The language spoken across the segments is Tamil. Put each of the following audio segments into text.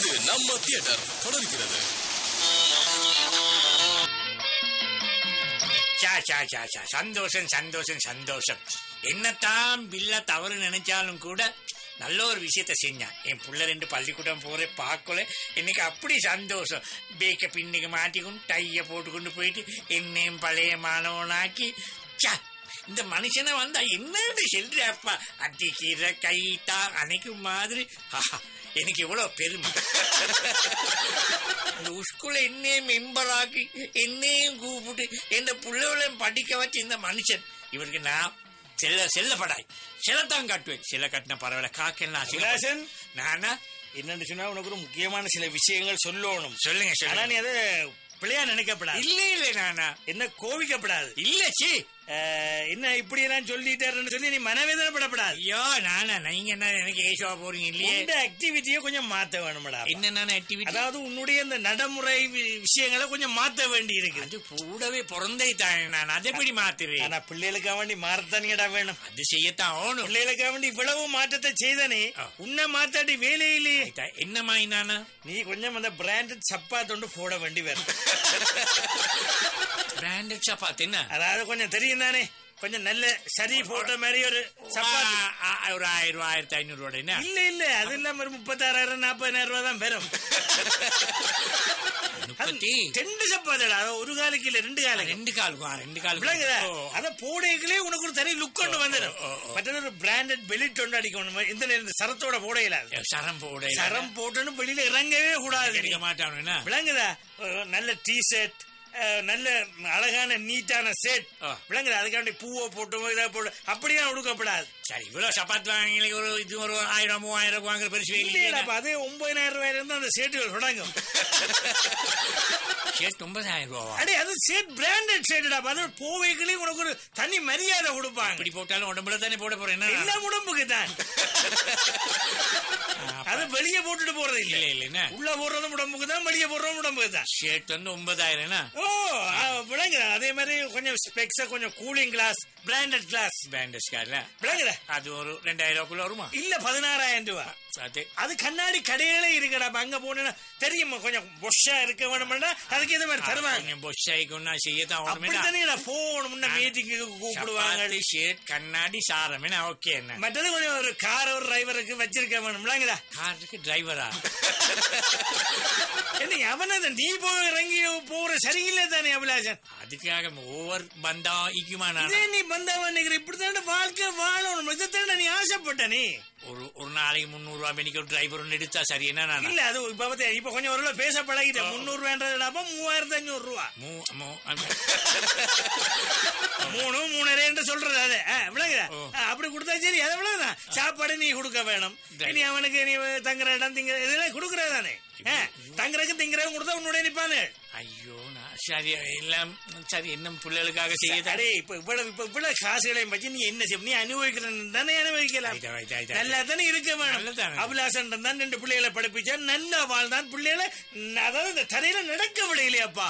இது நம்ம தியேட்டர் தொடர்கிறது சா சா சா சா சந்தோஷம் சந்தோஷம் சந்தோஷம் என்னத்தான் பில்ல தவறு நினைச்சாலும் கூட நல்ல ஒரு விஷயத்த செஞ்சான் என் புள்ள ரெண்டு பள்ளிக்கூடம் போற பார்க்கல இன்னைக்கு அப்படி சந்தோஷம் பேக்க பின்னுக்கு மாட்டிக்கொண்டு டைய போட்டுக்கொண்டு போயிட்டு என்னையும் பழைய மாணவனாக்கி சா இந்த மனுஷனை வந்தா என்னன்னு சொல்றப்பா அடிக்கிற கைத்தா அணைக்கும் மாதிரி ஆஹா, எனக்கு எவ்வளவு பெருமை இந்த ஸ்கூல்ல என்னையும் மெம்பர் ஆக்கி என்னையும் கூப்பிட்டு எந்த பிள்ளைகளையும் படிக்க வச்சு இந்த மனுஷன் இவருக்கு நான் செல்ல செல்லப்படாய் செல்லத்தான் காட்டுவேன் செல்ல கட்டின பரவாயில்ல காக்கெல்லாம் விலாசன் நானா என்னன்னு சொன்னா உனக்கு ஒரு முக்கியமான சில விஷயங்கள் சொல்லணும் சொல்லுங்க ஆனா சொல்லுங்க நீ அதை பிள்ளையா நினைக்கப்படாது இல்ல இல்ல நானா என்ன கோவிக்கப்படாது இல்ல சி அஹ், என்ன இப்படி எல்லாம் சொல்லிட்டாருன்னு சொல்லி நீ மனவேதனைப்படப்படாது ஐயோ நானா நீங்க என்ன எனக்கு ஏசுவா போறீங்க இல்லையே இந்த ஆக்டிவிட்டியை கொஞ்சம் மாத்த வேணும்டா என்னென்ன ஆக்டிவிட்டி அதாவது உன்னுடைய இந்த நடைமுறை வி- விஷயங்களை கொஞ்சம் மாத்த வேண்டி இருக்கு அது கூடவே பிறந்தே தானே நான் அதை எப்படி மாத்துறேன் ஆனா பிள்ளைகளுக்காக வேண்டி மாறத்தானியடா வேணும் அது செய்யத்தான் ஆகணும் பிள்ளைகளுக்காக வேண்டி இவ்வளவு மாற்றத்தை செய்தனே ஆ. உன்னை மாத்தாட்டி வேலையிலேயே என்னமா நானா நீ கொஞ்சம் அந்த பிராண்டட் சப்பா தொண்டு போட வேண்டி வரும் பிராண்டட் சப்பாத்து என்ன அதாவது கொஞ்சம் தெரியும் தானே கொஞ்சம் நல்ல சரி போட்ட மாதிரி ஒரு சப்பாத்தி ஆ, ஆ, ஒரு ஆயிரம் ரூபாய் ஆயிரத்தி ஐநூறு ரூபாய் என்ன இல்ல இல்ல அது இல்லாம ஒரு முப்பத்தாறாயிரம் நாற்பதாயிரம் ரூபாய் தான் வரும் முப்பத்தி ரெண்டு சப்பாத்திடா அதாவது ஒரு காலுக்கு இல்ல ரெண்டு காலுக்கு ரெண்டு காலுக்கும் ஆ, ரெண்டு விளங்குதா காலுக்கும் அத போடைகளே உனக்கு ஒரு தனி லுக் கொண்டு வந்துடும் ஓ, ஓ, ஓ. மற்றது ஒரு பிராண்டட் பெலிட் ஒன்று அடிக்கணும் இந்த நேரம் சரத்தோட போடையில சரம் போட சரம் போட்டுன்னு வெளியில இறங்கவே கூடாது கிடைக்க மாட்டானு என்ன விளங்குதா ஒரு நல்ல டீ ஷர்ட் நல்ல அழகான நீட்டான செட் ஆ. விளங்குதா அதுக்காண்டி பூவை போட்டு இதை போட்டு அப்படியே உடுக்கப்படாது சரி இவ்வளவு சப்பாத்து வாங்கி ஒரு இது ஒரு ஆயிரம் மூவாயிரம் ரூபாய் வாங்குற பெருசு இல்லையா இல்லையா அப்ப அதே ஒன்பதாயிரம் ரூபாயில இருந்து அந்த சேட்டுகள் தொடங்கும் சேர்த்து ஒன்பதாயிரம் ரூபாவா அடே அது சேட் பிராண்டட் சேட்டுடா அது போவைகளே உனக்கு ஒரு தனி மரியாதை கொடுப்பாங்க இப்படி போட்டாலும் உடம்புல தானே போட போறேன் என்ன எல்லா உடம்புக்கு தான் அது வெளியே போட்டுட்டு போறது இல்ல இல்ல இல்ல என்ன உள்ள போடுறதும் உடம்புக்கு தான் வெளியே போடுறதும் உடம்புக்கு தான் ஷர்ட் வந்து ஒன்பதாயிரம் என்ன ஓ விளங்குற அதே மாதிரி கொஞ்சம் ஸ்பெக்ஸ கொஞ்சம் கூலிங் கிளாஸ் பிராண்டட் கிளாஸ் பேண்டஸ் கார்ல விளங்குற அது ஒரு ரெண்டாயிரம் ரூபாய்க்குள்ள வருமா இல்ல பதினாறாயிரம் ரூபாய் அது அது கண்ணாடி கடையிலே இருக்குடா அப்ப அங்க போனா தெரியுமா கொஞ்சம் பொஷா இருக்க வேணும்னா அதுக்கு இந்த மாதிரி தருவாங்க கொஞ்சம் பொஷாய்க்கு நான் செய்யத்தான் அப்படி ஓடுமே தானே போகணும் முன்ன மீட்டிங்கு கூப்பிடுவாங்க சப்பாத்தி ஷர்ட் கண்ணாடி சாரம் என்ன ஓகே என்ன மற்றது கொஞ்சம் ஒரு கார் ஒரு டிரைவருக்கு வச்சிருக்க வேணும்லாங்கடா காருக்கு டிரைவரா என்ன அவனது நீ போய் இறங்கி போற சரியில்லை தானே அபிலாஷன் அதுக்காக ஓவர் பந்தா இக்குமா நான் இதே நீ பந்தாவா நிக்கிற இப்படித்தான வாழ்க்கை வாழணும் இதைத்தானே நீ ஆசைப்பட்ட நீ ஒரு ஒரு நாளைக்கு முந்நூறு ரூபாய் மணிக்கு ஒரு டிரைவர் ஒன்று எடுத்தா சரி என்ன நான் இல்ல அது இப்ப பாத்தியா, இப்ப கொஞ்சம் ஒரு பேச பழகிட்டேன் முந்நூறு வேண்டதுடாப்ப மூவாயிரத்தி அஞ்சூறு ரூபா மூ மூ அந்த- மூணு மூணரை என்று சொல்றது அது ஆ, விளங்குதா ஓ. ஆ, அப்படி கொடுத்தா சரி அது விளங்குதான் சாப்பாடு நீ கொடுக்க வேணும் Right. நீ அவனுக்கு நீ தங்குற இடம் திங்கிற இதெல்லாம் கொடுக்கறது தானே தங்குறதுக்கு திங்கிறவங்க கொடுத்தா உன்னோட நிப்பானு ஐயோ நான் சரி எல்லாம் சரி என்ன பிள்ளைகளுக்காக செய்ய அடே இப்ப இவ்வளவு இப்ப இவ்வளவு காசுகளையும் பற்றி நீ என்ன செய்ய நீ அனுபவிக்கிறன்னு தானே அனுபவிக்கலாம் ரைட், ரைட், ரைட், ரைட். நல்லா தானே இருக்க வேணும் நல்லதானே. அபிலாசன் தான் ரெண்டு பிள்ளைகளை படிப்பிச்சா நல்லா வாழ்ந்தான் பிள்ளைகளை ந- அதாவது இந்த தரையில நடக்க விடையிலையாப்பா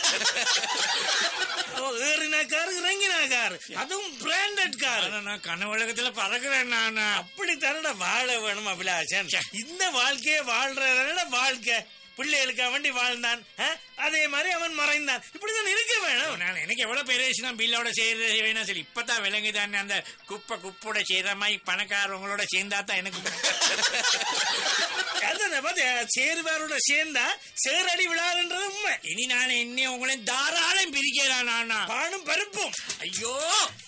ஓ, ஏறினா காரு இறங்கினா காரு அதுவும் பிராண்டட் கார் ஆனா நான் கனவுலகத்துல பறக்குறேன் நான் அப்படி தானடா வாழ வேணும் அபிலாஷன் இந்த வாழ்க்கையை வாழ்றதானடா வாழ்க்கை பிள்ளைகளுக்கு வேண்டி வாழ்ந்தான் ஆ? அதே மாதிரி அவன் மறைந்தான் இப்படிதான் இருக்க வேணும் நான் எனக்கு எவ்வளவு பெரிய பில்லோட செய்யறது வேணா சரி இப்பதான் விளங்குதானே அந்த குப்பை குப்போட செய்யற மாதிரி பணக்காரவங்களோட சேர்ந்தா தான் எனக்கு அதான் பாத்தியா, சேருவாரோட சேர்ந்தா சேரடி விழாதுன்றது உண்மை இனி நான் என்ன உங்களை தாராளம் பிரிக்கிறேன் நானா பானும் பருப்பும் ஐயோ